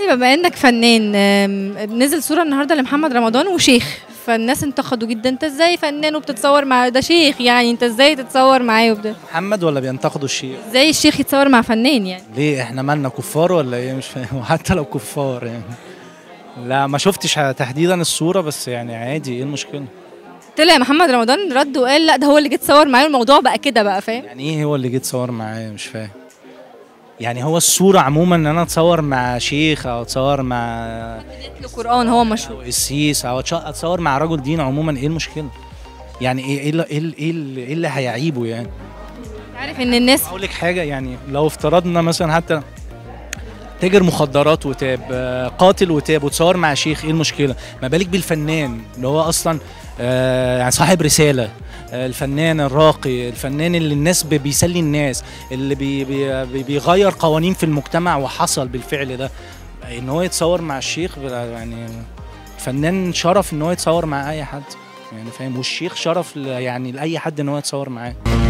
يعني بما انك فنان آم، نزل صوره النهارده لمحمد رمضان وشيخ فالناس انتقدوا جدا انت ازاي فنان وبتتصور مع ده شيخ يعني انت ازاي تتصور معاه وبده محمد ولا بينتقدوا الشيخ ازاي الشيخ يتصور مع فنان يعني ليه احنا مالنا كفار ولا ايه مش فاهم وحتى لو كفار يعني لا ما شفتش تحديدا الصورة بس يعني عادي ايه المشكلة طلع محمد رمضان رد وقال لا ده هو اللي جه اتصور معاه الموضوع بقى كده بقى فاهم يعني ايه هو اللي جه اتصور معايا مش فاهم يعني هو الصورة عموما ان انا اتصور مع شيخ او اتصور مع القران هو مشهور أو قسيس او أتش- اتصور مع رجل دين عموما ايه المشكلة يعني ايه ايه اللي, إيه اللي, إيه اللي, إيه اللي هيعيبه يعني عارف ان الناس اقول لك حاجه يعني لو افترضنا مثلا حتى تاجر مخدرات وتاب آه، قاتل وتاب وتصور مع شيخ ايه المشكله ما بالك بالفنان اللي هو اصلا آه، يعني صاحب رساله آه، الفنان الراقي الفنان اللي الناس بي- بيسلي الناس اللي بي بي بي- بيغير قوانين في المجتمع وحصل بالفعل ده ان هو يتصور مع الشيخ بلا- يعني الفنان شرف ان هو يتصور مع اي حد يعني فاهم والشيخ شرف ل- يعني لاي حد ان هو يتصور معاه